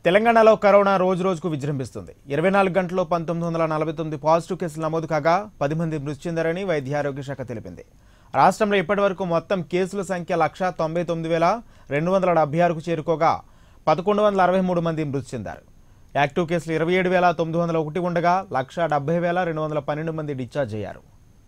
తెలంగాణలో కరోనా రోజు రోజుకు విజృంభిస్తుంది ఇరవై నాలుగు గంటల్లో పంతొమ్మిది వందల నలభై తొమ్మిది పాజిటివ్ కేసులు నమోదు కాగా పది మంది మృతి చెందారని వైద్య ఆరోగ్య శాఖ తెలిపింది రాష్ట్రంలో ఇప్పటివరకు మొత్తం కేసుల సంఖ్య లక్ష తొంభై తొమ్మిది వేల రెండు వందల డెబ్బై ఆరుకు చేరుకోగా పదకొండు వందల అరవై మూడు మంది మృతి చెందారు యాక్టివ్ కేసులు ఇరవై ఏడు వేల తొమ్మిది వందల ఒకటి ఉండగా లక్ష డెబ్బై వేల రెండు వందల పన్నెండు మంది డిశ్చార్జ్ అయ్యారు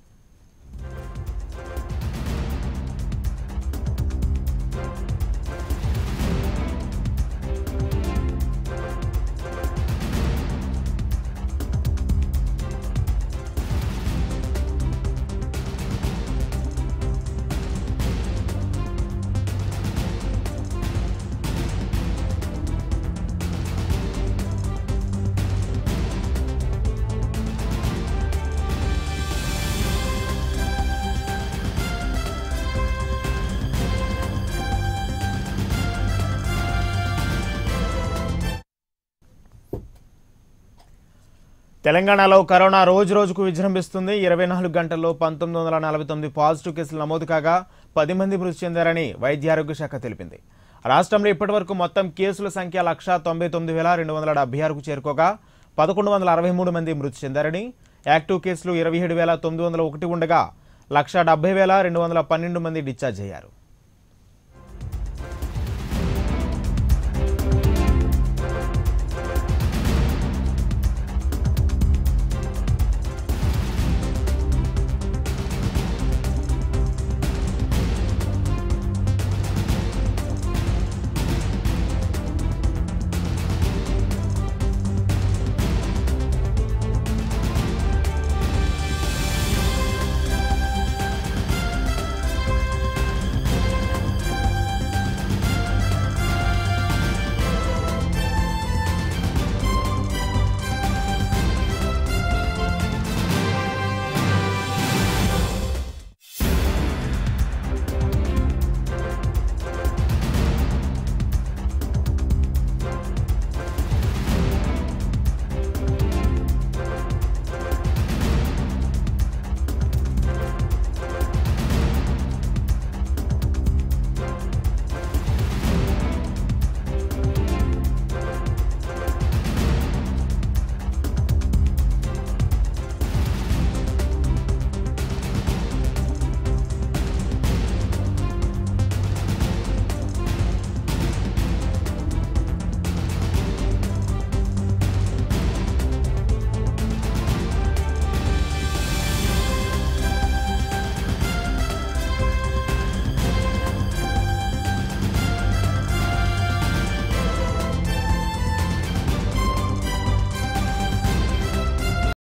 తెలంగాణలో కరోనా రోజు రోజుకు విజృంభిస్తుంది ఇరవై నాలుగు గంటల్లో పంతొమ్మిది వందల నలభై తొమ్మిది పాజిటివ్ కేసులు నమోదు కాగా పది మంది మృతి చెందారని వైద్య ఆరోగ్య శాఖ తెలిపింది రాష్ట్రంలో ఇప్పటివరకు మొత్తం కేసుల సంఖ్య లక్ష తొంభై తొమ్మిది వేల రెండు వందల డెబ్బై ఆరుకు చేరుకోగా పదకొండు వందల అరవై మూడు మంది మృతి చెందారని యాక్టివ్ కేసులు ఇరవై ఏడు వేల తొమ్మిది వందల ఒకటి ఉండగా లక్ష డెబ్బై వేల రెండు వందల పన్నెండు మంది డిశ్చార్జ్ అయ్యారు